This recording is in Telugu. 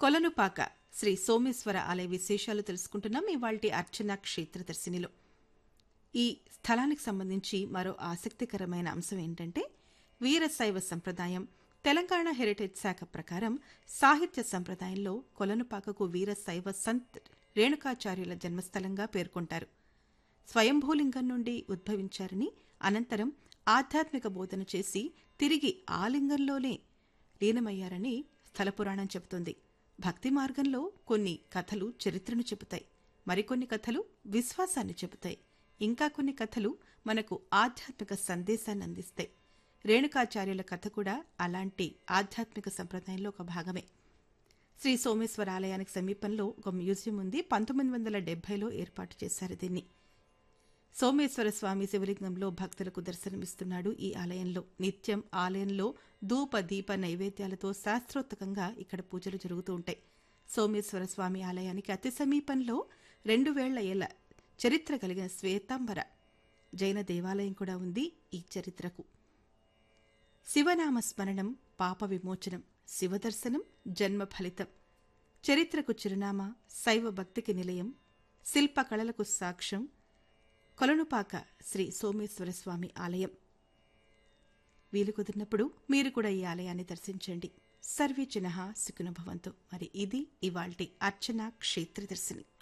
కొలనుపాక శ్రీ సోమేశ్వర ఆలయ విశేషాలు తెలుసుకుంటున్నాం ఇవాల్టి అర్చన క్షేత్ర దర్శినిలో ఈ స్థలానికి సంబంధించి మరో ఆసక్తికరమైన అంశం ఏంటంటే వీరశైవ సంప్రదాయం తెలంగాణ హెరిటేజ్ శాఖ ప్రకారం సాహిత్య సంప్రదాయంలో కొలనుపాకకు వీరశైవ సంత్ రేణుకాచార్యుల జన్మస్థలంగా పేర్కొంటారు స్వయంభూలింగం నుండి ఉద్భవించారని అనంతరం ఆధ్యాత్మిక బోధన చేసి తిరిగి ఆ లింగంలోనే లీనమయ్యారని స్థల పురాణం చెబుతుంది భక్తి మార్గంలో కొన్ని కథలు చరిత్రను చెబుతాయి మరికొన్ని కథలు విశ్వాసాన్ని చెబుతాయి ఇంకా కొన్ని కథలు మనకు ఆధ్యాత్మిక సందేశాన్ని అందిస్తాయి రేణుకాచార్యుల కథ కూడా అలాంటి ఆధ్యాత్మిక సంప్రదాయంలో ఒక భాగమే శ్రీ సోమేశ్వర ఆలయానికి సమీపంలో ఒక మ్యూజియం ఉంది పంతొమ్మిది వందల డెబ్బైలో ఏర్పాటు చేశారు దీన్ని సోమేశ్వర స్వామి శివలింగంలో భక్తులకు దర్శనమిస్తున్నాడు ఈ ఆలయంలో నిత్యం ఆలయంలో ధూప దీప నైవేద్యాలతో శాస్త్రోత్తకంగా ఇక్కడ పూజలు జరుగుతూ ఉంటాయి సోమేశ్వర స్వామి ఆలయానికి అతి సమీపంలో రెండు వేళ్ల ఏళ్ల చరిత్ర కలిగిన శ్వేతాంబర జైన దేవాలయం కూడా ఉంది ఈ చరిత్రకు శివనామ స్మరణం పాప విమోచనం శివదర్శనం జన్మ ఫలితం చరిత్రకు చిరునామా శైవ భక్తికి నిలయం శిల్పకళలకు సాక్ష్యం కొలనుపాక శ్రీ సోమేశ్వర స్వామి ఆలయం వీలు కుదిరినప్పుడు మీరు కూడా ఈ ఆలయాన్ని దర్శించండి సర్వే జన సుఖనుభవంతో మరి ఇది ఇవాల్టి అర్చన క్షేత్ర దర్శిని